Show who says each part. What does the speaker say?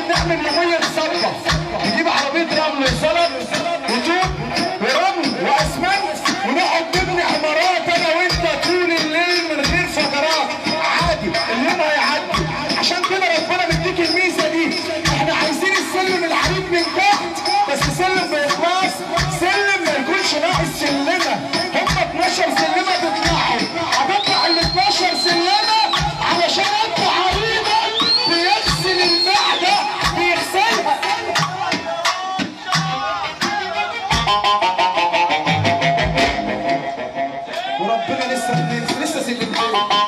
Speaker 1: نعمل يومية صبة نجيب عربية رمل وصلب وطوب ورمل واسمنت ونقعد نبني عمارات انا وانت طول الليل من غير فترات عادي اليوم هيعدي عشان كده ربنا مديك الميزة دي احنا عايزين السلم الحديد من تحت بس سلم بإخلاص سلم ما يكونش ناقص سلمة هم 12 سلمة تطلعوا هتطلع ال 12 سلمة علشان انت حبيبك بيغسل المعدة بيغسلها وربنا لسه لسه سلمتين